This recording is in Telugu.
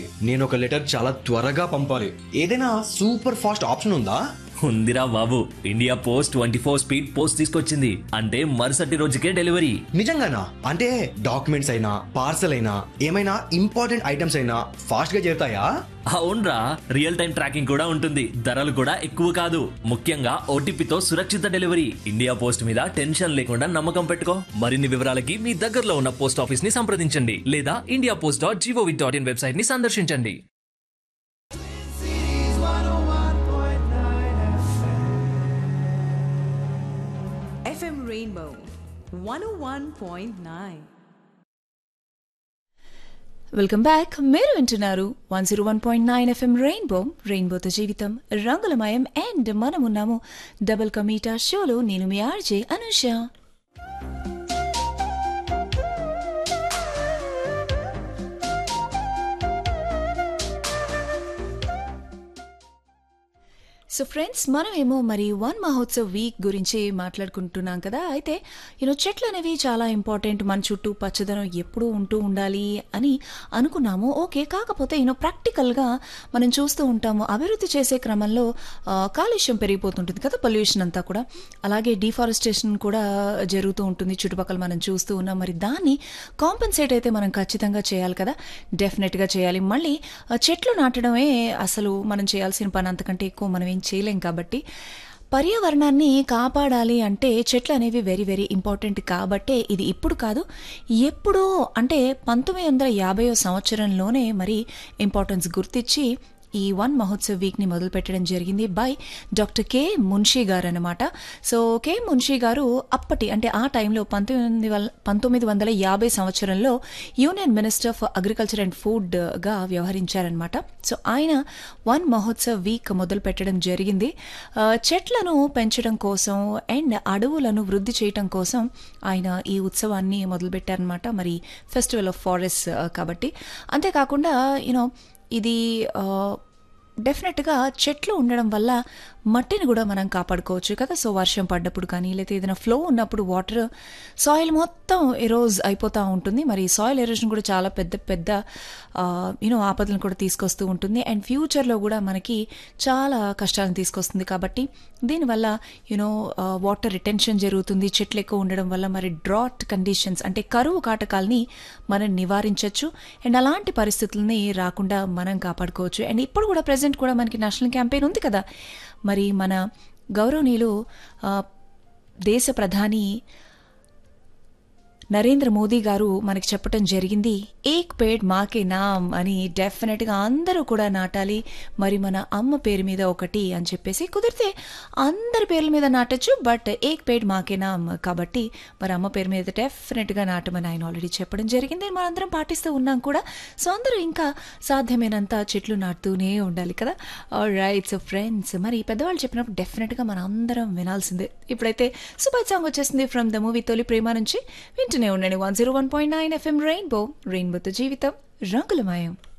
నేను ఒక లెటర్ చాలా త్వరగా పంపాలి ఏదైనా సూపర్ ఫాస్ట్ ఆప్షన్ ఉందా ఉందిరా బాబు India post twenty four speed post తీసుకొచ్చింది అంటే మరుసటి రోజుకే డెలివరీ నిజంగానా అంటే డాక్యుమెంట్స్ అయినా పార్సల్ అయినా ఏమైనా ఇంపార్టెంట్ ఐటమ్స్ అయినా ఫాస్ట్ గా చేరుతాయా అవునరా రియల్ టైం ట్రాకింగ్ కూడా ఉంటుంది ధరలు కూడా ఎక్కువ కాదు ముఖ్యంగా ఓటీపీతో సురక్షిత డెలివరీ ఇండియా పోస్ట్ మీద టెన్షన్ లేకుండా నమ్మకం పెట్టుకో మరిన్ని వివరాలకి మీ దగ్గరలో ఉన్న పోస్ట్ ఆఫీస్ ని సంప్రదించండి లేదా India post dot GOV dot in website ని సందర్శించండి FM Rainbow 101.9. వెల్కమ్ బ్యాక్ మీరు వింటున్నారు one zero one point nine FM Rainbow రెయిన్బోతో జీవితం రంగులమయం అండ్ మనమున్నాము డబుల్ కమీటా షోలో నేను మీ ఆర్జే అనుష సో ఫ్రెండ్స్ మనమేమో మరి వన్ మహోత్సవ్ వీక్ గురించి మాట్లాడుకుంటున్నాం కదా అయితే యూనో చెట్లు అనేవి చాలా ఇంపార్టెంట్ మన చుట్టూ పచ్చదనం ఎప్పుడూ ఉంటూ ఉండాలి అని అనుకున్నాము ఓకే కాకపోతే యూనో ప్రాక్టికల్గా మనం చూస్తూ ఉంటాము అభివృద్ధి చేసే క్రమంలో ఆ, కాలుష్యం పెరిగిపోతుంటుంది కదా పొల్యూషన్ అంతా కూడా అలాగే డిఫారెస్టేషన్ కూడా జరుగుతూ ఉంటుంది చుట్టుపక్కల మనం చూస్తూ ఉన్నాం మరి దాన్ని కాంపెన్సేట్ అయితే మనం ఖచ్చితంగా చేయాలి కదా డెఫినెట్గా చేయాలి మళ్ళీ ఆ, చెట్లు నాటడమే అసలు మనం చేయాల్సిన పని అంతకంటే ఎక్కువ మనం ఏం చేయలేం కాబట్టి పర్యావరణాన్ని కాపాడాలి అంటే చెట్లు అనేవి వెరీ వెరీ ఇంపార్టెంట్ కాబట్టే ఇది ఇప్పుడు కాదు ఎప్పుడో అంటే పంతొమ్మిది వందల యాభైవ సంవత్సరంలోనే మరి ఇంపార్టెన్స్ గుర్తించి ఈ వన్ మహోత్సవ్ వీక్ని మొదలు పెట్టడం జరిగింది బై డాక్టర్ కే మున్షీ గారు అనమాట సో కే మున్షీ గారు అప్పటి అంటే ఆ టైంలో పంతొమ్మిది వల్ పంతొమ్మిది వందల యాభై సంవత్సరంలో union minister for agriculture and ఫుడ్గా వ్యవహరించారనమాట సో ఆయన వన్ మహోత్సవ్ వీక్ మొదలు పెట్టడం జరిగింది ఆ, చెట్లను పెంచడం కోసం అండ్ అడవులను వృద్ధి చేయటం కోసం ఆయన ఈ ఉత్సవాన్ని మొదలుపెట్టారనమాట మరి ఫెస్టివల్ ఆఫ్ ఫారెస్ట్ కాబట్టి అంతేకాకుండా యూనో ఇది ఆ, డెఫినెట్గా చెట్లు ఉండడం వల్ల మట్టిని కూడా మనం కాపాడుకోవచ్చు కదా సో వర్షం పడ్డప్పుడు కానీ లేకపోతే ఏదైనా ఫ్లో ఉన్నప్పుడు వాటర్ సాయిల్ మొత్తం ఎరోజ్ అయిపోతూ ఉంటుంది మరి సాయిల్ ఎరోజన్ కూడా చాలా పెద్ద పెద్ద యూనో ఆపదలను కూడా తీసుకొస్తూ ఉంటుంది అండ్ ఫ్యూచర్లో కూడా మనకి చాలా కష్టాలను తీసుకొస్తుంది కాబట్టి దీనివల్ల యూనో వాటర్ రిటెన్షన్ జరుగుతుంది చెట్లు ఎక్కువ ఉండడం వల్ల మరి డ్రాట్ కండిషన్స్ అంటే కరువు కాటకాల్ని మనం నివారించవచ్చు అండ్ అలాంటి పరిస్థితుల్ని రాకుండా మనం కాపాడుకోవచ్చు అండ్ ఇప్పుడు కూడా ప్రజెంట్ కూడా మనకి నేషనల్ క్యాంపెయిన్ ఉంది కదా మరి మన గౌరవనీయులు ఆ, దేశ ప్రధాని నరేంద్ర మోదీ గారు మనకి చెప్పటం జరిగింది ఏక్ పేడ్ మాకే నామ్ అని డెఫినెట్గా అందరూ కూడా నాటాలి మరి మన అమ్మ పేరు మీద ఒకటి అని చెప్పేసి కుదిరితే అందరి పేర్ల మీద నాటచ్చు బట్ ఏక్ పేడ్ మాకే నామ్ కాబట్టి మరి అమ్మ పేరు మీద డెఫినెట్గా నాటమని ఆయన ఆల్రెడీ చెప్పడం జరిగింది మనందరం పాటిస్తూ ఉన్నాం కూడా సో అందరూ ఇంకా సాధ్యమైనంత చెట్లు నాటుతూనే ఉండాలి కదా రైట్ సో ఫ్రెండ్స్ మరి పెద్దవాళ్ళు చెప్పినప్పుడు డెఫినెట్గా మనం అందరం వినాల్సిందే ఇప్పుడైతే సూపర్ సాంగ్ వచ్చేసింది from the movie Tholi Prema నుంచి వింటూనే ఉండండి one zero one point nine FM Rainbow రెయిన్బోతో జీవితం రంగులమయం